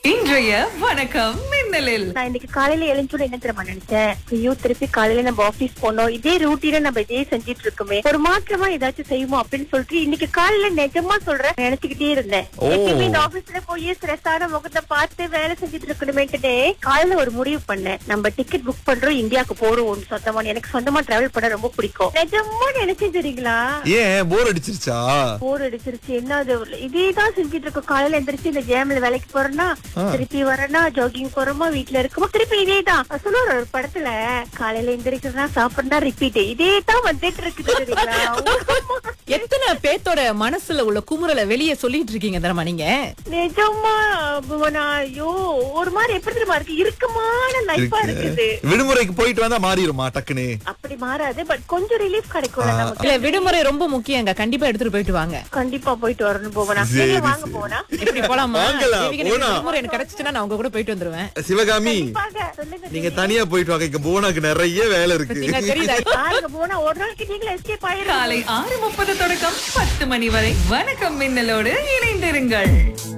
இன்றைய வணக்கம் மின்னலில் நான் இன்னைக்கு காலையில எழுந்தோட என்ன தெரியுமா நினைச்சேன் ஐயோ திருப்பி காலையில நம்ம ஆபீஸ் போனோம் இதே ரூட்டீன நம்ம இதே செஞ்சுட்டு இருக்கோமே ஒரு மாற்றமா ஏதாச்சும் செய்வோம் அப்படின்னு சொல்லிட்டு இன்னைக்கு காலையில நிஜமா சொல்றேன் நினைச்சுக்கிட்டே இருந்தேன் ஓ. எப்பயுமே இந்த ஆபீஸ்ல போய் ஸ்ட்ரெஸ்ஸான முகத்தை பார்த்து வேலை செஞ்சுட்டு இருக்கணுமேட்டுனே காலையில ஒரு முடிவு பண்ணேன் நம்ம டிக்கெட் புக் பண்றோம் இந்தியாவுக்கு போறோம் ஒன்று சொந்தமா எனக்கு சொந்தமா டிராவல் பண்ண ரொம்ப பிடிக்கும் நிஜமா நினைச்சேன் தெரியுங்களா ஏன் போர் அடிச்சிருச்சா போர் அடிச்சிருச்சு என்ன அது இதேதான் செஞ்சுட்டு இருக்கோம் காலையில எந்திரிச்சு இந்த ஜேம்ல வேலைக்கு போறேன்னா ஆ. திருப்பி வரேன்னா ஜாகிங் போறோமா வீட்ல இருக்கோமா திருப்பி இதேதான் சொல்லுவார் ஒரு படத்துல காலையில எந்திரிக்கிறதா சாப்பிடுறா ரிப்பீட் இதேதான் வந்துட்டு இருக்குது தெரியுங்களா? எத்தனை பேத்தோட மனசுல உள்ள குமுறலை வெளியே சொல்லிட்டு இருக்கீங்க தெரியுமா நீங்க நிஜமா புவனா ஐயோ ஒரு மாதிரி எப்படி தெரியுமா இருக்கு இறுக்கமான லைஃபா இருக்குது இருக்கு. விடுமுறைக்கு போயிட்டு வந்தா மாறிடுமா டக்குன்னு அப்படி மாறாது பட் கொஞ்சம் ரிலீஃப் கிடைக்கும்ல நமக்கு இல்ல விடுமுறை ரொம்ப முக்கியங்க கண்டிப்பா எடுத்துட்டு போயிட்டு வாங்க கண்டிப்பா போயிட்டு வரணும் போவனா சரி, நீங்க வாங்க சரி. போவனா எப்படி போலாமா வாங்கலாம், தேவிக்கு எனக்கு போலாம். விடுமுறை எனக்கு கிடைச்சிச்சுன்னா நான் உங்க கூட போயிட்டு வந்துருவேன் சிவகாமி வாங்க சொல்லுங்க நீங்க தனியா போயிட்டு வாங்க இங்க போனாக்கு நிறைய வேலை இருக்கு நீங்க தெரியுதா பாருங்க போனா ஒரு நாளைக்கு நீங்களும் எஸ்கேப் ஆயிரும் காலை ஆறு முப்பது தொடக்கம் பத்து மணி வரை வணக்கம் மின்னலோடு இணைந்திருங்கள்